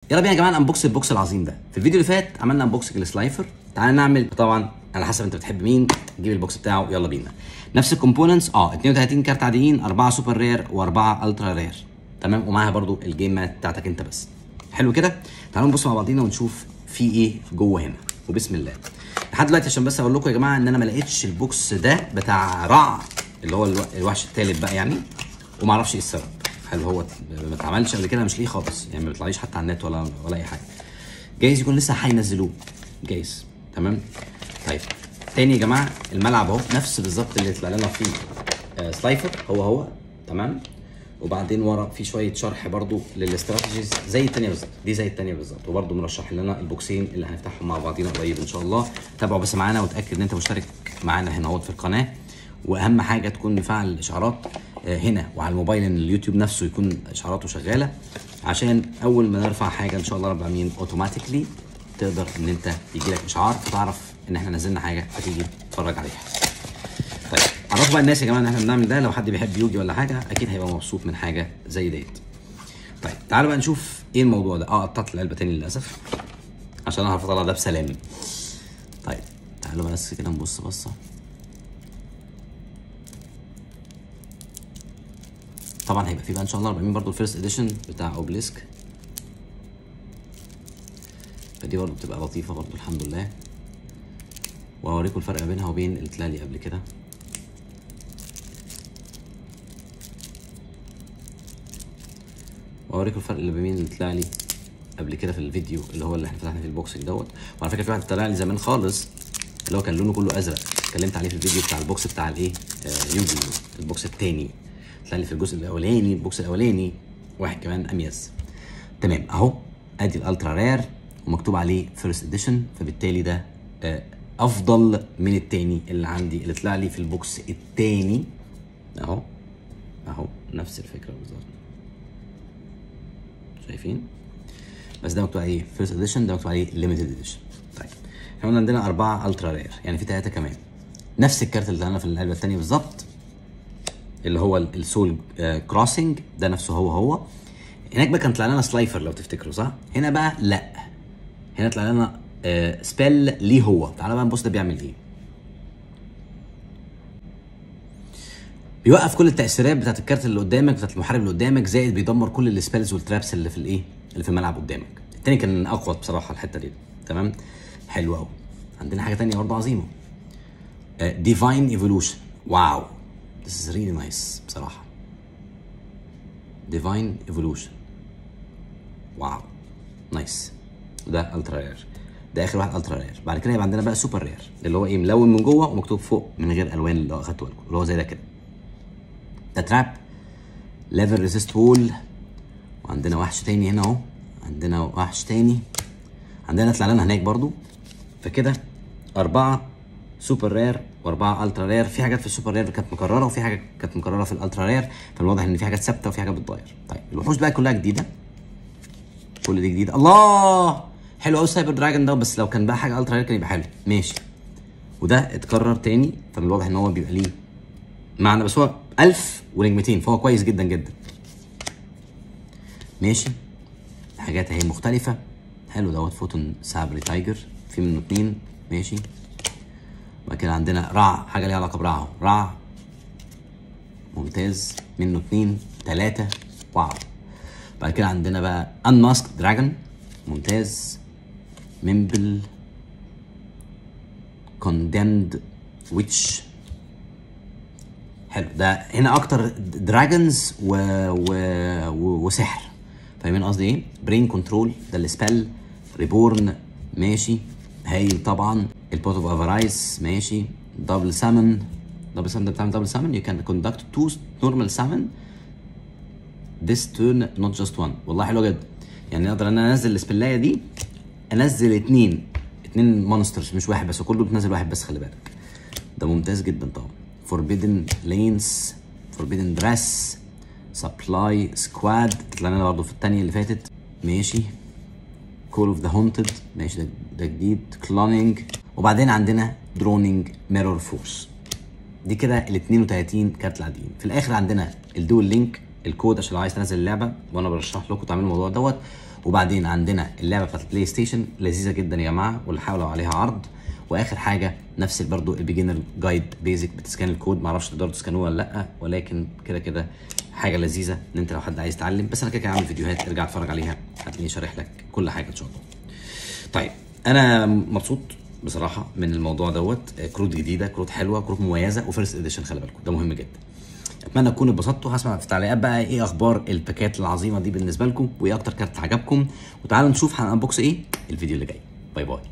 يلا بينا يا جماعه انبوكس البوكس العظيم ده في الفيديو اللي فات عملنا انبوكسنج للسلايفر تعال نعمل طبعا على حسب انت بتحب مين جيب البوكس بتاعه يلا بينا نفس الكومبوننتس اه 32 كارت عاديين 4 سوبر رير و4 الترا رير تمام ومعاها برضو الجيم مات بتاعتك انت بس حلو كده تعالوا نبص مع بعضينا ونشوف في ايه جوه هنا وبسم الله لحد دلوقتي عشان بس اقول لكم يا جماعه ان انا ما لقيتش البوكس ده بتاع رع اللي هو الو- الوحش الثالث بقى يعني وما اعرفش ايه السبب هل هو ما اتعملش قبل كده مش ليه خالص يعني ما بيطلعليش حتى على النت ولا ولا اي حاجه جايز يكون لسه هينزلوه جايز تمام طيب تاني يا جماعه الملعب اهو نفس بالظبط اللي طلع لنا فيه آه سلايفر هو هو تمام وبعدين ورا في شويه شرح برضو للاستراتيجيز زي التانية بالظبط دي زي التانية بالظبط وبرضو مرشح لنا البوكسين اللي هنفتحهم مع بعضينا قريب ان شاء الله تابعوا بس معانا وتاكد ان انت مشترك معانا هنا اهوت في القناه واهم حاجه تكون مفعل الاشعارات آه، هنا وعلى الموبايل ان اليوتيوب نفسه يكون اشعاراته شغاله عشان اول ما نرفع حاجه ان شاء الله رب العالمين اوتوماتيكلي تقدر ان انت يجي لك اشعار فتعرف ان احنا نزلنا حاجه فتيجي تتفرج عليها طيب عرفوا بقى الناس يا جماعه ان احنا بنعمل ده لو حد بيحب يوجي ولا حاجه اكيد هيبقى مبسوط من حاجه زي ديت طيب تعالوا بقى نشوف ايه الموضوع ده اه قطعت العلبه تاني للاسف عشان اعرف اطلع ده بسلام طيب تعالوا بقى بس كده نبص بصه طبعا هيبقى في بقى ان شاء الله 40 برضو الفيرست اديشن بتاع اوبليسك فدي برضو بتبقى لطيفه برضو الحمد لله وهوريكم الفرق بينها وبين اللي طلع لي قبل كده واوريكم الفرق اللي بين اللي طلع لي قبل كده في الفيديو اللي هو اللي احنا فتحنا فيه البوكسنج دوت وعلى فكره في واحد طلع لي زمان خالص اللي هو كان لونه كله ازرق اتكلمت عليه في الفيديو بتاع البوكس بتاع الايه آه يوجي البوكس التاني طلع لي في الجزء الاولاني البوكس الاولاني واحد كمان اميز تمام اهو ادي الالترا رير ومكتوب عليه فيرست اديشن فبالتالي ده آه افضل من التاني اللي عندي اللي طلع لي في البوكس التاني اهو اهو نفس الفكره بالظبط شايفين بس ده مكتوب عليه فيرست اديشن ده مكتوب عليه ليميتد اديشن طيب احنا قلنا عندنا أربعة الترا رير يعني في ثلاثة كمان نفس الكارت اللي طلعنا في العلبة الثانية بالظبط اللي هو ال- السول آه، كروسنج ده نفسه هو هو هناك بقى كان طلع لنا سلايفر لو تفتكروا صح؟ هنا بقى لا هنا طلع لنا آه سبيل ليه هو تعالى بقى نبص ده بيعمل ايه بيوقف كل التأثيرات بتاعت الكارت اللي قدامك بتاعت المحارب اللي قدامك زائد بيدمر كل السبيلز والترابس اللي في الايه اللي في الملعب قدامك التاني كان اقوى بصراحه الحته دي تمام حلو قوي عندنا حاجه تانية برضه عظيمه ديفاين ايفولوشن واو This is really nice بصراحه ديفاين ايفولوشن واو نايس ده الترا رير ده اخر واحد الترا رير بعد كده يبقى عندنا بقى سوبر رير اللي هو ايه ملون من جوه ومكتوب فوق من غير الوان اللي هو اخدته بالكم اللي هو زي ده كده ده تراب ليفل ريزيست وول وعندنا وحش تاني هنا اهو عندنا وحش تاني عندنا طلع لنا هناك برضو فكده أربعة سوبر رير وأربعة ألترا رير في حاجات في السوبر رير كانت مكررة وفي حاجات كانت مكررة في الألترا رير فالواضح إن في حاجات ثابتة وفي حاجات بتتغير طيب الوحوش بقى كلها جديدة كل دي جديدة الله حلو قوي السايبر دراجون ده بس لو كان بقى حاجة ألترا رير كان يبقى حلو ماشي وده اتكرر تاني فمن الواضح إن هو بيبقى ليه معنى بس هو 1000 ونجمتين فهو كويس جدا جدا ماشي حاجات اهي مختلفة حلو دوت فوتون سابري تايجر في منه اتنين ماشي وبعد كده عندنا رع حاجة ليها علاقة برع اهو. رع ممتاز منه اتنين تلاتة واو بعد كده عندنا بقى انماسك دراجون ممتاز ممبل كوندمد ويتش حلو ده هنا اكتر دراجونز و... و... و... وسحر فاهمين قصدي ايه برين كنترول ده السبell ريبورن ماشي هايل طبعا البوت اوف افرايس ماشي دبل سامن دبل سامن ده بتعمل دبل سامن يو كان كوندكت تو نورمال سامن this turn not just one والله حلوه جدا يعني اقدر ان انا انزل السبلايه دي انزل اتنين اتنين مونسترز مش واحد بس وكله بتنزل واحد بس خلي بالك ده ممتاز جدا طبعا forbidden lanes forbidden dress supply squad طلعنا برضه في الثانيه اللي فاتت ماشي كول اوف ذا هونتد ماشي ده ده جديد كلونينج وبعدين عندنا درونينج ميرور فورس دي كده ال 32 كارت العاديين في الاخر عندنا الدول لينك الكود عشان لو عايز تنزل اللعبه وانا برشح لكم تعملوا الموضوع دوت وبعدين عندنا اللعبه بتاعت البلاي ستيشن لذيذه جدا يا جماعه واللي حاولوا عليها عرض واخر حاجه نفس برضو البيجنر جايد بيزك بتسكان الكود معرفش تقدروا تسكانوه ولا لا ولكن كده كده حاجه لذيذه ان انت لو حد عايز يتعلم بس انا كده كده عامل فيديوهات ارجع اتفرج عليها هتلاقيني شارح لك كل حاجه ان شاء الله طيب انا مبسوط بصراحه من الموضوع دوت كروت جديده كروت حلوه كروت مميزه وفيرست اديشن خلي بالكم ده مهم جدا اتمنى تكونوا اتبسطتوا هسمع في التعليقات بقى ايه اخبار الباكات العظيمه دي بالنسبه لكم وايه اكتر كارت عجبكم وتعالوا نشوف هنبوكس ايه الفيديو اللي جاي باي باي